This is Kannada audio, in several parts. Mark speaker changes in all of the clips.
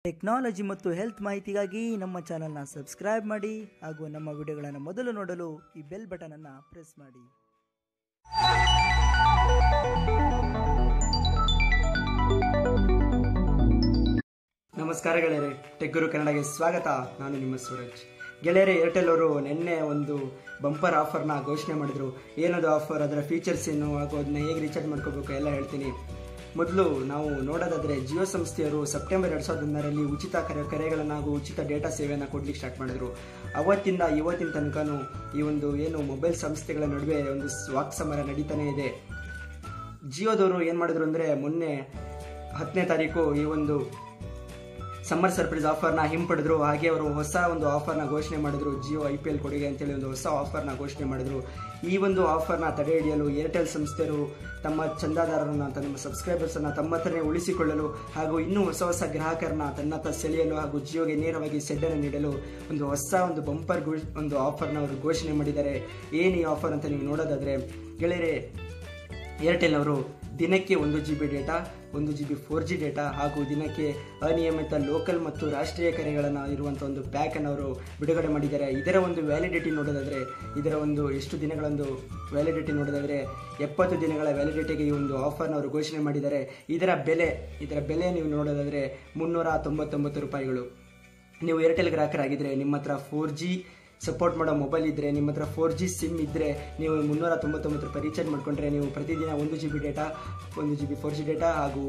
Speaker 1: ಟೆಕ್ನಾಲಜಿ ಮತ್ತು ಹೆಲ್ತ್ ಮಾಹಿತಿಗಾಗಿ ನಮ್ಮ ಚಾನಲ್ನ ಸಬ್ಸ್ಕ್ರೈಬ್ ಮಾಡಿ ಹಾಗೂ ನಮ್ಮ ವಿಡಿಯೋಗಳನ್ನು ಮೊದಲು ನೋಡಲು ಈ ಬೆಲ್ ಬಟನ್ ಅನ್ನು ಪ್ರೆಸ್ ಮಾಡಿ
Speaker 2: ನಮಸ್ಕಾರ ಗೆಳೆಯರೆ ಟೆಗ್ಗುರು ಕನ್ನಡಗೆ ಸ್ವಾಗತ ನಾನು ನಿಮ್ಮ ಸೂರಜ್ ಗೆಳೆಯರೆ ಏರ್ಟೆಲ್ ಅವರು ನಿನ್ನೆ ಒಂದು ಬಂಪರ್ ಆಫರ್ನ ಘೋಷಣೆ ಮಾಡಿದ್ರು ಏನದು ಆಫರ್ ಅದರ ಫೀಚರ್ಸ್ ಏನು ಹಾಗೂ ಅದನ್ನ ಹೇಗೆ ರೀಚಾರ್ಜ್ ಮಾಡ್ಕೋಬೇಕು ಎಲ್ಲ ಹೇಳ್ತೀನಿ ಮೊದಲು ನಾವು ನೋಡೋದಾದ್ರೆ ಜಿಯೋ ಸಂಸ್ಥೆಯವರು ಸೆಪ್ಟೆಂಬರ್ ಎರಡು ಸಾವಿರದ ಹನ್ನರಲ್ಲಿ ಉಚಿತ ಕರೆ ಕರೆಗಳನ್ನು ಹಾಗೂ ಉಚಿತ ಡೇಟಾ ಸೇವೆಯನ್ನು ಕೊಡ್ಲಿಕ್ಕೆ ಸ್ಟಾರ್ಟ್ ಮಾಡಿದ್ರು ಅವತ್ತಿಂದ ಇವತ್ತಿನ ತನಕನೂ ಈ ಒಂದು ಏನು ಮೊಬೈಲ್ ಸಂಸ್ಥೆಗಳ ನಡುವೆ ಒಂದು ವಾಕ್ ಸಮರ ನಡೀತಾನೆ ಇದೆ ಜಿಯೋದವರು ಏನು ಮಾಡಿದ್ರು ಅಂದರೆ ಮೊನ್ನೆ ಹತ್ತನೇ ತಾರೀಕು ಈ ಒಂದು ಸಮ್ಮರ್ ಸರ್ಪ್ರೈಸ್ ಆಫರ್ನ ಹಿಂಪಡೆದ್ರು ಹಾಗೆ ಅವರು ಹೊಸ ಒಂದು ಆಫರ್ನ ಘೋಷಣೆ ಮಾಡಿದ್ರು ಜಿಯೋ ಐ ಪಿ ಎಲ್ ಕೊಡುಗೆ ಅಂತೇಳಿ ಒಂದು ಹೊಸ ಆಫರ್ನ ಘೋಷಣೆ ಮಾಡಿದ್ರು ಈ ಒಂದು ಆಫರ್ನ ತಡೆ ಹಿಡಿಯಲು ಏರ್ಟೆಲ್ ಸಂಸ್ಥೆಯರು ತಮ್ಮ ಚಂದಾದಾರರನ್ನ ತಮ್ಮ ಸಬ್ಸ್ಕ್ರೈಬರ್ಸನ್ನು ತಮ್ಮ ಹತ್ರನೇ ಉಳಿಸಿಕೊಳ್ಳಲು ಹಾಗೂ ಇನ್ನೂ ಹೊಸ ಹೊಸ ಗ್ರಾಹಕರನ್ನ ತನ್ನತ್ತ ಸೆಳೆಯಲು ಹಾಗೂ ಜಿಯೋಗೆ ನೇರವಾಗಿ ಸೆಡ್ಡನ್ನು ನೀಡಲು ಒಂದು ಹೊಸ ಒಂದು ಬಂಪರ್ ಒಂದು ಆಫರ್ನ ಅವರು ಘೋಷಣೆ ಮಾಡಿದ್ದಾರೆ ಏನು ಈ ಆಫರ್ ಅಂತ ನೀವು ನೋಡೋದಾದ್ರೆ ಗೆಳೆಯರೆ ಏರ್ಟೆಲ್ ಅವರು ದಿನಕ್ಕೆ ಒಂದು ಜಿ ಬಿ ಡೇಟಾ ಒಂದು G B four G data ಹಾಗೂ ದಿನಕ್ಕೆ ಅನಿಯಮಿತ ಲೋಕಲ್ ಮತ್ತು ರಾಷ್ಟ್ರೀಯ ಕರೆಗಳನ್ನು ಇರುವಂಥ ಒಂದು ಪ್ಯಾಕನ್ನು ಅವರು ಬಿಡುಗಡೆ ಮಾಡಿದ್ದಾರೆ ಇದರ ಒಂದು ವ್ಯಾಲಿಡಿಟಿ ನೋಡೋದಾದರೆ ಇದರ ಒಂದು ಎಷ್ಟು ದಿನಗಳೊಂದು ವ್ಯಾಲಿಡಿಟಿ ನೋಡೋದಾದರೆ ಎಪ್ಪತ್ತು ದಿನಗಳ ವ್ಯಾಲಿಡಿಟಿಗೆ ಈ ಒಂದು ಆಫರ್ನ ಅವರು ಘೋಷಣೆ ಮಾಡಿದ್ದಾರೆ ಇದರ ಬೆಲೆ ಇದರ ಬೆಲೆ ನೀವು ನೋಡೋದಾದರೆ ಮುನ್ನೂರ ತೊಂಬತ್ತೊಂಬತ್ತು ರೂಪಾಯಿಗಳು ನೀವು ಏರ್ಟೆಲ್ ಗ್ರಾಹಕರಾಗಿದ್ದರೆ ನಿಮ್ಮ ಹತ್ರ ಫೋರ್ ಜಿ ಸಪೋರ್ಟ್ ಮಾಡೋ ಮೊಬೈಲ್ ಇದ್ದರೆ ನಿಮ್ಮ ಹತ್ರ ಫೋರ್ ಜಿ ಸಿಮ್ ಇದ್ದರೆ ನೀವು ಮುನ್ನೂರ ತೊಂಬತ್ತೊಂಬತ್ತು ರೂಪಾಯಿ ರೀಚಾರ್ಜ್ ಮಾಡಿಕೊಂಡ್ರೆ ನೀವು ಪ್ರತಿದಿನ ಒಂದು ಜಿ ಬಿ ಡೇಟಾ ಒಂದು G B four G data ಹಾಗೂ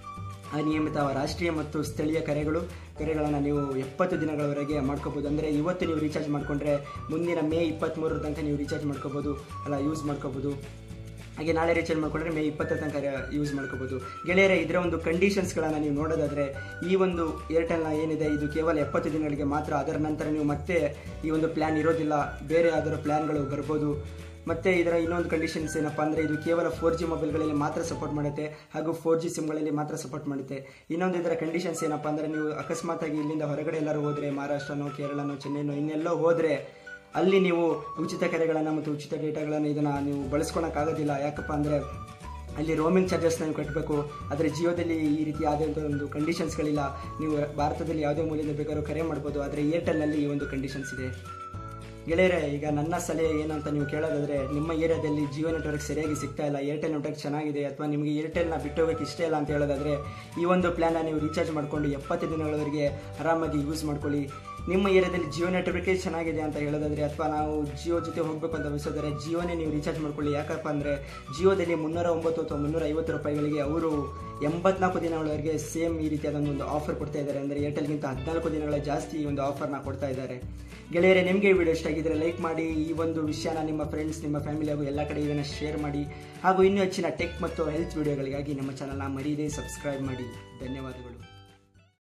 Speaker 2: ಅನಿಯಮಿತ ರಾಷ್ಟ್ರೀಯ ಮತ್ತು ಸ್ಥಳೀಯ ಕರೆಗಳು ಕರೆಗಳನ್ನು ನೀವು ಎಪ್ಪತ್ತು ದಿನಗಳವರೆಗೆ ಮಾಡ್ಕೋಬೋದು ಅಂದರೆ ಇವತ್ತು ನೀವು ರೀಚಾರ್ಜ್ ಮಾಡಿಕೊಂಡ್ರೆ ಮುಂದಿನ ಮೇ ಇಪ್ಪತ್ತ್ಮೂರರ ತನಕ ನೀವು ರೀಚಾರ್ಜ್ ಮಾಡ್ಕೋಬೋದು ಅಲ್ಲ ಯೂಸ್ ಮಾಡ್ಕೋಬೋದು ಹಾಗೆ ನಾಳೆ ರೀಚಾರ್ಜ್ ಮಾಡ್ಕೊಂಡ್ರೆ ಮೇ ಇಪ್ಪತ್ತರ ತನಕ ಯೂಸ್ ಮಾಡ್ಕೋಬೋದು ಗೆಳೆಯರೆ ಇದರ ಒಂದು ಕಂಡೀಷನ್ಸ್ಗಳನ್ನು ನೀವು ನೋಡೋದಾದರೆ ಈ ಒಂದು ಏರ್ಟೆಲ್ನ ಏನಿದೆ ಇದು ಕೇವಲ ಎಪ್ಪತ್ತು ದಿನಗಳಿಗೆ ಮಾತ್ರ ಅದರ ನಂತರ ನೀವು ಮತ್ತೆ ಈ ಒಂದು ಪ್ಲ್ಯಾನ್ ಇರೋದಿಲ್ಲ ಬೇರೆ ಯಾವ್ದಾರ ಪ್ಲ್ಯಾನ್ಗಳು ಬರ್ಬೋದು ಮತ್ತು ಇದರ ಇನ್ನೊಂದು ಕಂಡೀಷನ್ಸ್ ಏನಪ್ಪ ಅಂದರೆ ಇದು ಕೇವಲ ಫೋರ್ ಜಿ ಮೊಬೈಲ್ಗಳಲ್ಲಿ ಮಾತ್ರ ಸಪೋರ್ಟ್ ಮಾಡುತ್ತೆ ಹಾಗೂ ಫೋರ್ ಜಿ ಸಿಮ್ಗಳಲ್ಲಿ ಮಾತ್ರ ಸಪೋರ್ಟ್ ಮಾಡುತ್ತೆ ಇನ್ನೊಂದು ಇದರ ಕಂಡೀಷನ್ಸ್ ಏನಪ್ಪ ಅಂದರೆ ನೀವು ಅಕಸ್ಮಾತಾಗಿ ಇಲ್ಲಿಂದ ಹೊರಗಡೆ ಎಲ್ಲರೂ ಹೋದರೆ ಮಹಾರಾಷ್ಟ್ರನೋ ಕೇರಳನೋ ಚೆನ್ನೈನೋ ಇನ್ನೆಲ್ಲೋ ಹೋದರೆ ಅಲ್ಲಿ ನೀವು ಉಚಿತ ಕರೆಗಳನ್ನು ಮತ್ತು ಉಚಿತ ಡೇಟಾಗಳನ್ನು ಇದನ್ನು ನೀವು ಬಳಸ್ಕೊಳಕ್ಕಾಗೋದಿಲ್ಲ ಯಾಕಪ್ಪ ಅಂದರೆ ಅಲ್ಲಿ ರೋಮಿಂಗ್ ಚಾರ್ಜಸ್ನ ನೀವು ಕಟ್ಟಬೇಕು ಆದರೆ ಜಿಯೋದಲ್ಲಿ ಈ ರೀತಿ ಆದಂಥ ಒಂದು ಕಂಡೀಷನ್ಸ್ಗಳಿಲ್ಲ ನೀವು ಭಾರತದಲ್ಲಿ ಯಾವುದೇ ಮೂಲೆಯಿಂದ ಬೇಕಾದ್ರೂ ಕರೆ ಮಾಡ್ಬೋದು ಆದರೆ ಏರ್ಟೆಲ್ನಲ್ಲಿ ಈ ಒಂದು ಕಂಡೀಷನ್ಸ್ ಇದೆ ಗೆಳೆಯರೆ ಈಗ ನನ್ನ ಸಲಹೆ ಏನಂತ ನೀವು ಕೇಳೋದಾದ್ರೆ ನಿಮ್ಮ ಏರಿಯಾದಲ್ಲಿ ಜಿಯೋ ನೆಟ್ವರ್ಕ್ ಸರಿಯಾಗಿ ಸಿಗ್ತಾ ಇಲ್ಲ ಏರ್ಟೆಲ್ ನೆಟ್ವರ್ಕ್ ಚೆನ್ನಾಗಿದೆ ಅಥವಾ ನಿಮಗೆ ಏರ್ಟೆಲ್ನ ಬಿಟ್ಟು ಹೋಗೋಕ್ಕೆ ಇಷ್ಟ ಇಲ್ಲ ಅಂತ ಹೇಳೋದಾದ್ರೆ ಈ ಒಂದು ಪ್ಲ್ಯಾನ್ನ ನೀವು ರೀಚಾರ್ಜ್ ಮಾಡಿಕೊಂಡು ಎಪ್ಪತ್ತು ದಿನಗಳವರೆಗೆ ಆರಾಮಾಗಿ ಯೂಸ್ ಮಾಡ್ಕೊಳ್ಳಿ ನಿಮ್ಮ ಏರಿಯಾದಲ್ಲಿ ಜಿಯೋ ನೆಟ್ವರ್ಕೇ ಚೆನ್ನಾಗಿದೆ ಅಂತ ಹೇಳೋದಾದ್ರೆ ಅಥವಾ ನಾವು ಜಿಯೋ ಜೊತೆ ಹೋಗಬೇಕು ಅಂತ ಬಯಸೋದಾದ್ರೆ ಜಿಯೋನೇ ನೀವು ರೀಚಾರ್ಜ್ ಮಾಡ್ಕೊಳ್ಳಿ ಯಾಕಪ್ಪ ಅಂದರೆ ಜಿಯೋದಲ್ಲಿ ಮುನ್ನೂರ ಒಂಬತ್ತು ಅಥವಾ ಮುನ್ನೂರ ಐವತ್ತು ರೂಪಾಯಿಗಳಿಗೆ ಅವರು ಎಂಬತ್ನಾಲ್ಕು ದಿನಗಳವರೆಗೆ ಸೇಮ್ ಈ ರೀತಿಯಾದ ಒಂದು ಆಫರ್ ಕೊಡ್ತಾ ಇದ್ದಾರೆ ಅಂದರೆ ಏರ್ಟೆಲ್ಗಿಂತ ಹದಿನಾಲ್ಕು ದಿನಗಳ ಜಾಸ್ತಿ ಈ ಒಂದು ಆಫರ್ನ ಕೊಡ್ತಾ ಇದ್ದಾರೆ ಗೆಳೆಯರೆ ನಿಮಗೆ ಈ ವಿಡಿಯೋ ಇಷ್ಟ ಆಗಿದ್ರೆ ಲೈಕ್ ಮಾಡಿ ಈ ಒಂದು ವಿಷಯನ ನಿಮ್ಮ ಫ್ರೆಂಡ್ಸ್ ನಿಮ್ಮ ಫ್ಯಾಮಿಲಿ ಹಾಗೂ ಎಲ್ಲ ಕಡೆ ಇದನ್ನು ಶೇರ್ ಮಾಡಿ ಹಾಗೂ ಇನ್ನೂ ಹೆಚ್ಚಿನ ಟೆಕ್ ಮತ್ತು ಹೆಲ್ತ್ ವಿಡಿಯೋಗಳಿಗಾಗಿ ನಮ್ಮ ಚಾನಲ್ನ ಮರೀದೇ ಸಬ್ಸ್ಕ್ರೈಬ್ ಮಾಡಿ ಧನ್ಯವಾದಗಳು